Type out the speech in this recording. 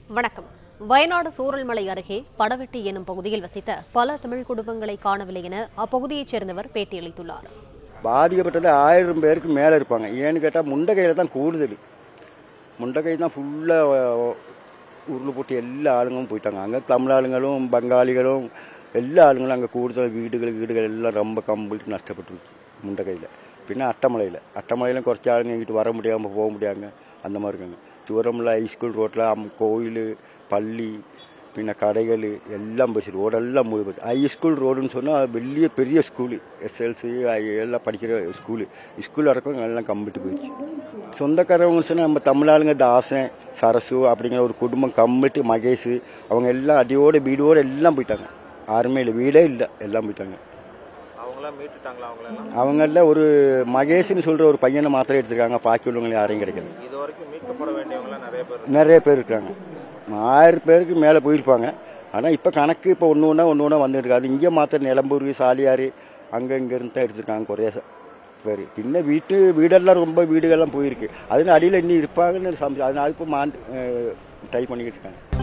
வணக்கம் வயநாடு சூரல்மலை அருகே படவெட்டி எனும் பகுதியில் வசித்த பல தமிழ் குடும்பங்களை காணவில்லை என அப்பகுதியைச் சேர்ந்தவர் பேட்டியளித்துள்ளார் பாதிக்கப்பட்டது ஆயிரம் பேருக்கு மேலே இருப்பாங்க ஏன்னு கேட்டால் முண்டகையில் தான் கூடுதல் முண்டகை தான் ஃபுல்லாக உருள் போட்டு எல்லா ஆளுங்களும் போயிட்டாங்க அங்கே தமிழ் ஆளுங்களும் பங்காளிகளும் எல்லா ஆளுங்களும் அங்கே கூடுதல் வீடுகள் வீடுகள் எல்லாம் ரொம்ப கம்ப்ளீட் நஷ்டப்பட்டுருச்சு முண்டகையில் பின்ன அட்டமலையில் அட்டமலையிலும் കുറച്ച് ஆளுங்க இங்கிட்டு வர முடியாமல் போக முடியாங்க அந்த மாதிரி இருக்காங்க தூரமில் ஹைஸ்கூல் ரோட்டில் அம் கோயில் பள்ளி பின்ன கடைகள் எல்லாம் போச்சு ரோடெல்லாம் மூடி போச்சு ஹைஸ்கூல் ரோடுன்னு சொன்னால் வெளிய பெரிய ஸ்கூலு எஸ்எல்சி எல்லாம் படிக்கிற ஸ்கூலு ஸ்கூல் அடக்கம் எல்லாம் கம்பிட்டு போயிடுச்சு சொந்தக்காரவங்க சொன்னால் நம்ம தமிழாளுங்க தாசன் சரசு அப்படிங்கிற ஒரு குடும்பம் கம்பிட்டு மகேஷ் அவங்க எல்லாம் அடியோட வீடோட எல்லாம் போயிட்டாங்க யாருமே இல்லை வீடே இல்லை எல்லாம் போயிட்டாங்க அவங்களாம் மீட்டுட்டாங்களா அவங்களெல்லாம் அவங்கள ஒரு மகேஷ்னு சொல்கிற ஒரு பையனை மாத்திரம் எடுத்திருக்காங்க பாக்கி உள்ளவங்க யாரையும் கிடைக்கல இது வரைக்கும் மீட்கப்பட வேண்டியவங்களாம் நிறைய பேர் நிறைய பேர் இருக்காங்க ஆயிரம் பேருக்கு மேலே போயிருப்பாங்க ஆனால் இப்போ கணக்கு இப்போ ஒன்று ஒன்றா ஒன்று ஒன்றா வந்துட்டு இருக்கு அது இங்கே மாத்திரம் நிலம்பூர் சாலியார் அங்கே இங்கேருந்து தான் எடுத்திருக்காங்க குறைய ச- பேர் பின்ன வீட்டு வீடெல்லாம் ரொம்ப வீடுகள்லாம் போயிருக்கு அதில் அடியில் இன்னும் இருப்பாங்கன்னு சமைச்சு அதனால இப்போ மாண்டு ட்ரை பண்ணிக்கிட்டு இருக்காங்க